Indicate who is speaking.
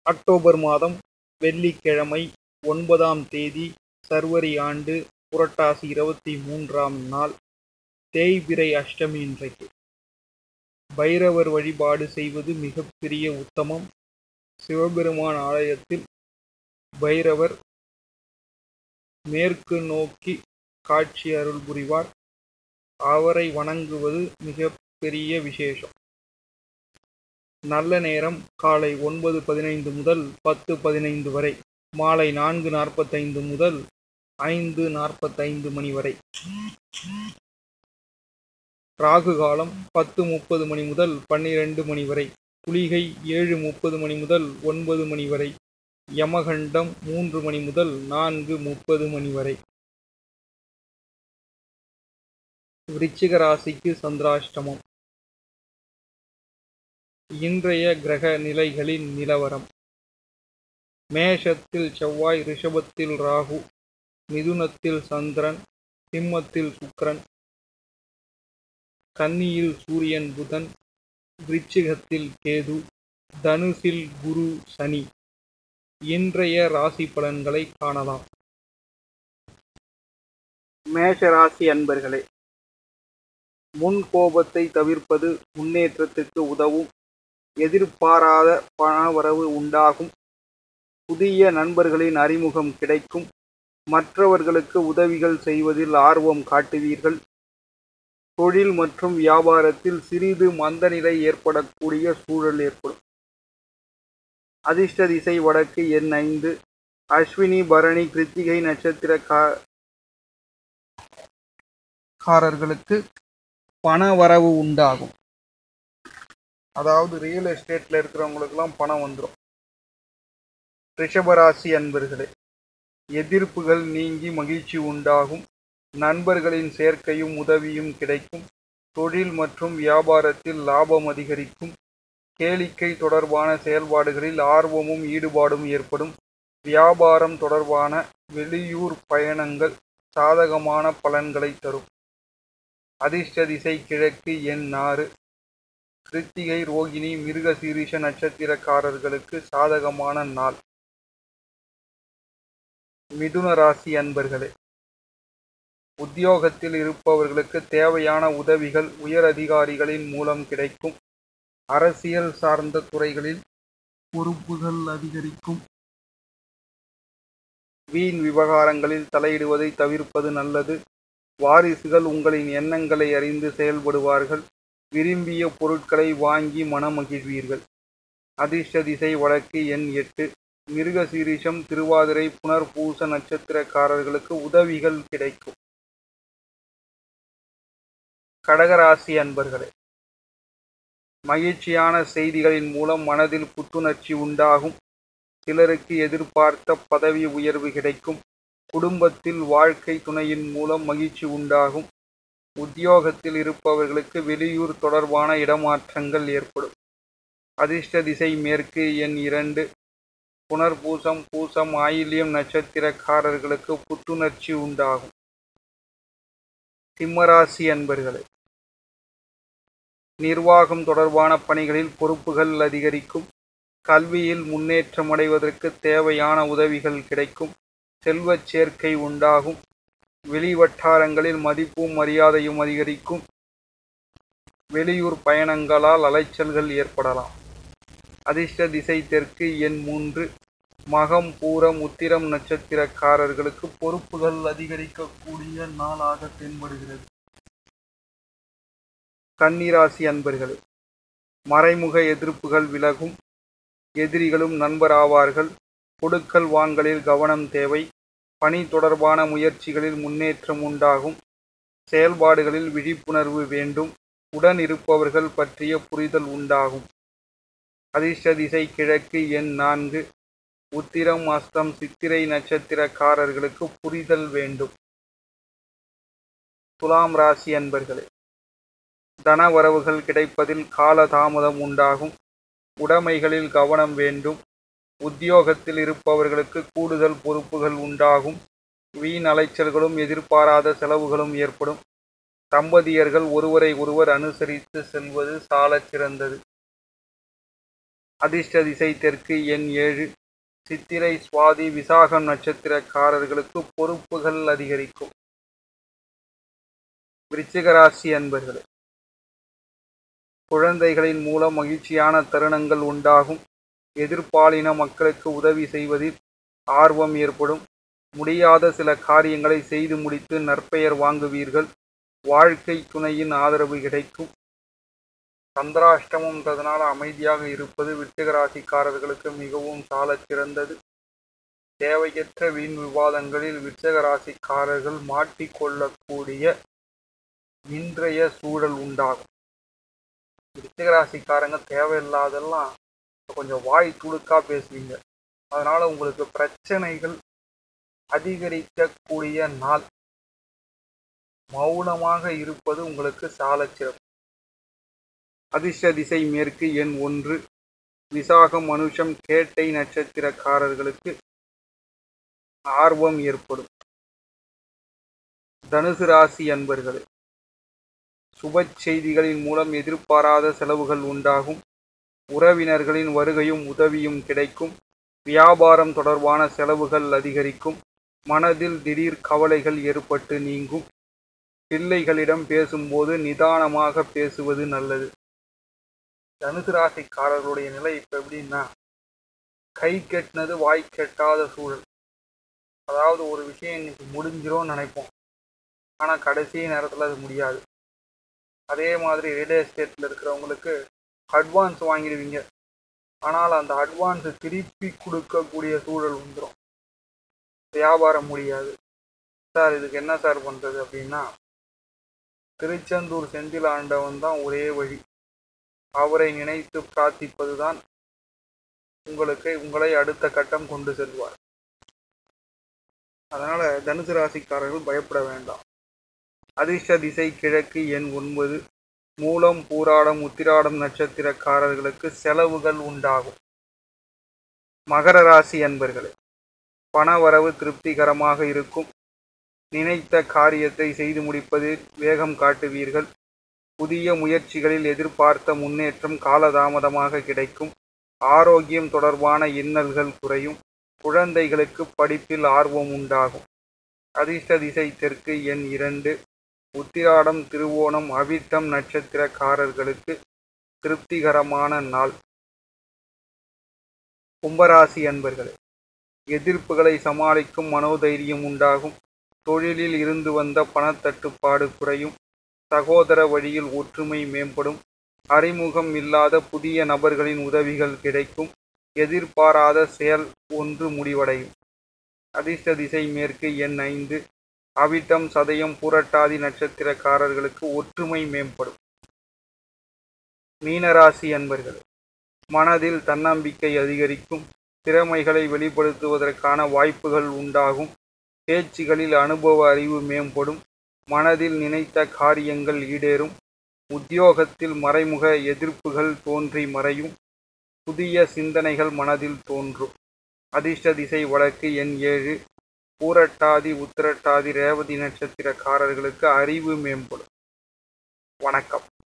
Speaker 1: October மாதம் வெள்ளிக்கிழமை ஒன்பதாம் தேதி சர்வரி ஆண்டு புரட்டாசி இருபத்தி மூன்றாம் நாள் தேய்பிறை அஷ்டமி இன்றைக்கு பைரவர் வழிபாடு செய்வது மிகப்பெரிய உத்தமம் சிவபெருமான் ஆலயத்தில் பைரவர் மேற்கு நோக்கி காட்சி அருள் புரிவார் அவரை வணங்குவது மிக பெரிய விசேஷம் நல்ல நேரம் காலை ஒன்பது பதினைந்து முதல் பத்து பதினைந்து வரை மாலை நான்கு நாற்பத்தைந்து முதல் ஐந்து நாற்பத்தைந்து மணி வரை ராகு காலம் பத்து முப்பது மணி முதல் பன்னிரண்டு மணி வரை குளிகை ஏழு முப்பது மணி முதல் ஒன்பது மணி வரை யமகண்டம் மூன்று மணி முதல் நான்கு முப்பது மணி வரை விருச்சிக ராசிக்கு சந்திராஷ்டமம் இன்றைய கிரக நிலைகளின் நிலவரம் மேஷத்தில் செவ்வாய் ரிஷபத்தில் ராகு மிதுனத்தில் சந்திரன் சிம்மத்தில் சுக்கிரன் கன்னியில் சூரியன் புதன் விருச்சிகத்தில் கேது தனுசில் குரு சனி இன்றைய ராசி பலன்களை காணலாம் மேஷ ராசி அன்பர்களே முன் கோபத்தை தவிர்ப்பது முன்னேற்றத்துக்கு உதவும் எதிர்பாராத பணவரவு உண்டாகும் புதிய நண்பர்களின் அறிமுகம் கிடைக்கும் மற்றவர்களுக்கு உதவிகள் செய்வதில் ஆர்வம் காட்டுவீர்கள் தொழில் மற்றும் வியாபாரத்தில் சிறிது மந்தநிலை ஏற்படக்கூடிய சூழல் ஏற்படும் அதிர்ஷ்ட திசை வடக்கு எண் ஐந்து அஸ்வினி பரணி கிருத்திகை நட்சத்திர காரர்களுக்கு பண வரவு உண்டாகும் அதாவது ரியல் எஸ்டேட்ல இருக்கிறவங்களுக்கெல்லாம் பணம் வந்துடும் ரிஷபராசி அன்பர்களே எதிர்ப்புகள் நீங்கி மகிழ்ச்சி உண்டாகும் நண்பர்களின் சேர்க்கையும் உதவியும் கிடைக்கும் தொழில் மற்றும் வியாபாரத்தில் லாபம் அதிகரிக்கும் கேளிக்கை தொடர்பான செயல்பாடுகளில் ஆர்வமும் ஈடுபாடும் ஏற்படும் வியாபாரம் தொடர்பான வெளியூர் பயணங்கள் சாதகமான பலன்களை தரும் அதிர்ஷ்ட திசை கிழக்கு எண் ஆறு கிருத்திகை ரோகிணி மிருக சீரிஷ நட்சத்திரக்காரர்களுக்கு சாதகமான நாள் மிதுன ராசி அன்பர்களே உத்தியோகத்தில் இருப்பவர்களுக்கு தேவையான உதவிகள் உயர் அதிகாரிகளின் மூலம் கிடைக்கும் அரசியல் சார்ந்த துறைகளில் பொறுப்புகள் அதிகரிக்கும் வீண் விவகாரங்களில் தலையிடுவதை தவிர்ப்பது நல்லது வாரிசுகள் உங்களின் எண்ணங்களை அறிந்து செயல்படுவார்கள் விரும்பிய பொருட்களை வாங்கி மனமகிழ்வீர்கள் அதிர்ஷ்ட திசை வடக்கு எண் எட்டு மிருக சீரிஷம் திருவாதிரை புனர்பூச நட்சத்திரக்காரர்களுக்கு உதவிகள் கிடைக்கும் கடகராசி அன்பர்களே மகிழ்ச்சியான செய்திகளின் மூலம் மனதில் புத்துணர்ச்சி உண்டாகும் சிலருக்கு எதிர்பார்த்த பதவி உயர்வு கிடைக்கும் குடும்பத்தில் வாழ்க்கை துணையின் மூலம் மகிழ்ச்சி உண்டாகும் உத்தியோகத்தில் இருப்பவர்களுக்கு வெளியூர் தொடர்பான இடமாற்றங்கள் ஏற்படும் அதிர்ஷ்ட திசை மேற்கு எண் இரண்டு புனர்பூசம் பூசம் ஆயில்யம் நட்சத்திரக்காரர்களுக்கு புத்துணர்ச்சி உண்டாகும் சிம்மராசி அன்பர்களே நிர்வாகம் தொடர்பான பணிகளில் பொறுப்புகள் அதிகரிக்கும் கல்வியில் முன்னேற்றம் அடைவதற்கு தேவையான உதவிகள் கிடைக்கும் செல்வச் சேர்க்கை உண்டாகும் வெளிவட்டாரங்களில் மதிப்பும் மரியாதையும் அதிகரிக்கும் வெளியூர் பயணங்களால் அலைச்சல்கள் ஏற்படலாம் அதிர்ஷ்ட திசை தெற்கு எண் மூன்று மகம் பூரம் உத்திரம் நட்சத்திரக்காரர்களுக்கு பொறுப்புகள் அதிகரிக்கக்கூடிய நாளாக தென்படுகிறது கன்னிராசி அன்பர்களே மறைமுக எதிர்ப்புகள் விலகும் எதிரிகளும் நண்பராவார்கள் கொடுக்கல் வாங்கலில் கவனம் தேவை பணி தொடர்பான முயற்சிகளில் முன்னேற்றம் உண்டாகும் செயல்பாடுகளில் விழிப்புணர்வு வேண்டும் உடன் இருப்பவர்கள் பற்றிய புரிதல் உண்டாகும் அதிர்ஷ்ட திசை கிழக்கு எண் நான்கு உத்திரம் அஸ்தம் சித்திரை நட்சத்திரக்காரர்களுக்கு புரிதல் வேண்டும் துலாம் ராசி அன்பர்களே தன வரவுகள் கிடைப்பதில் கால தாமதம் உண்டாகும் உடைமைகளில் கவனம் வேண்டும் உத்தியோகத்தில் இருப்பவர்களுக்கு கூடுதல் பொறுப்புகள் உண்டாகும் வீண் அலைச்சல்களும் எதிர்பாராத செலவுகளும் ஏற்படும் தம்பதியர்கள் ஒருவரை ஒருவர் அனுசரித்து செல்வது சாலச் சிறந்தது அதிர்ஷ்ட திசை தெற்கு எண் ஏழு சித்திரை சுவாதி விசாகம் நட்சத்திரக்காரர்களுக்கு பொறுப்புகள் அதிகரிக்கும் விருச்சிக ராசி அன்பர்களே குழந்தைகளின் மூலம் மகிழ்ச்சியான தருணங்கள் உண்டாகும் எதிர்பாலின மக்களுக்கு உதவி செய்வதில் ஆர்வம் ஏற்படும் முடியாத சில காரியங்களை செய்து முடித்து நற்பெயர் வாங்குவீர்கள் வாழ்க்கை துணையின் ஆதரவு கிடைக்கும் சந்திராஷ்டமம்ன்றதுனால அமைதியாக இருப்பது விருச்சிக ராசிக்காரர்களுக்கு மிகவும் சாலச் சிறந்தது தேவையற்ற வீண் விவாதங்களில் விருச்சக ராசிக்காரர்கள் மாட்டிக்கொள்ளக்கூடிய இன்றைய சூழல் உண்டாகும் விருச்சிக ராசிக்காரங்க தேவையில்லாதெல்லாம் கொஞ்சம் வாய் துடுக்கா பேசுவீங்க அதனால உங்களுக்கு பிரச்சனைகள் அதிகரிக்கக்கூடிய நாள் மௌனமாக இருப்பது உங்களுக்கு சாலச் சிறப்பு அதிர்ஷ்ட திசை மேற்கு எண் ஒன்று விசாகம் மனுஷம் கேட்டை நட்சத்திரக்காரர்களுக்கு ஆர்வம் ஏற்படும் தனுசு ராசி அன்பர்களே சுப செய்திகளின் மூலம் எதிர்பாராத செலவுகள் உண்டாகும் உறவினர்களின் வருகையும் உதவியும் கிடைக்கும் வியாபாரம் தொடர்பான செலவுகள் அதிகரிக்கும் மனதில் திடீர் கவலைகள் ஏற்பட்டு நீங்கும் பிள்ளைகளிடம் பேசும்போது நிதானமாக பேசுவது நல்லது தனுசு ராசிக்காரர்களுடைய நிலை இப்ப எப்படின்னா கை கெட்டினது வாய் கெட்டாத சூழல் அதாவது ஒரு விஷயம் இன்னைக்கு முடிஞ்சிரும்னு நினைப்போம் ஆனா கடைசி நேரத்துல அது முடியாது அதே மாதிரி ரியல் எஸ்டேட்ல இருக்கிறவங்களுக்கு அட்வான்ஸ் வாங்கிடுவீங்க ஆனால் அந்த அட்வான்ஸ் திருப்பி கொடுக்கக்கூடிய சூழல் வந்துடும் வியாபாரம் முடியாது சார் இதுக்கு என்ன சார் பண்றது அப்படின்னா திருச்செந்தூர் செந்தில் ஆண்டவன் தான் ஒரே வழி அவரை நினைத்து பிரார்த்திப்பதுதான் உங்களுக்கு உங்களை அடுத்த கட்டம் கொண்டு செல்வார் அதனால தனுசு ராசிக்காரர்கள் பயப்பட வேண்டாம் அதிர்ஷ்ட திசை கிழக்கு எண் ஒன்பது மூலம் பூராடம் உத்திராடம் நட்சத்திரக்காரர்களுக்கு செலவுகள் உண்டாகும் மகர ராசி அன்பர்களே பணவரவு திருப்திகரமாக இருக்கும் நினைத்த காரியத்தை செய்து முடிப்பதில் வேகம் காட்டுவீர்கள் புதிய முயற்சிகளில் எதிர்பார்த்த முன்னேற்றம் காலதாமதமாக கிடைக்கும் ஆரோக்கியம் தொடர்பான இன்னல்கள் குறையும் குழந்தைகளுக்கு படிப்பில் ஆர்வம் உண்டாகும் அதிர்ஷ்ட திசை தெற்கு எண் இரண்டு உத்திராடம் திருவோணம் அவிட்டம் நட்சத்திரக்காரர்களுக்கு திருப்திகரமான நாள் கும்பராசி அன்பர்களே எதிர்ப்புகளை சமாளிக்கும் மனோதைரியம் உண்டாகும் தொழிலில் இருந்து வந்த பணத்தட்டுப்பாடு குறையும் சகோதர வழியில் ஒற்றுமை மேம்படும் அறிமுகம் இல்லாத புதிய நபர்களின் உதவிகள் கிடைக்கும் எதிர்பாராத செயல் ஒன்று முடிவடையும் அதிர்ஷ்ட திசை மேற்கு எண் ஐந்து அவிட்டம் சதயம் பூரட்டாதி நட்சத்திரக்காரர்களுக்கு ஒற்றுமை மேம்படும் மீனராசி அன்பர்கள் மனதில் தன்னம்பிக்கை அதிகரிக்கும் திறமைகளை வெளிப்படுத்துவதற்கான வாய்ப்புகள் உண்டாகும் பேச்சுகளில் அனுபவ அறிவு மேம்படும் மனதில் நினைத்த காரியங்கள் ஈடேறும் உத்தியோகத்தில் மறைமுக எதிர்ப்புகள் தோன்றி மறையும் புதிய சிந்தனைகள் மனதில் தோன்றும் அதிர்ஷ்ட திசை வழக்கு எண் ஏழு பூரட்டாதி உத்திரட்டாதி ரேவதி நட்சத்திரக்காரர்களுக்கு அறிவு மேம்படும் வணக்கம்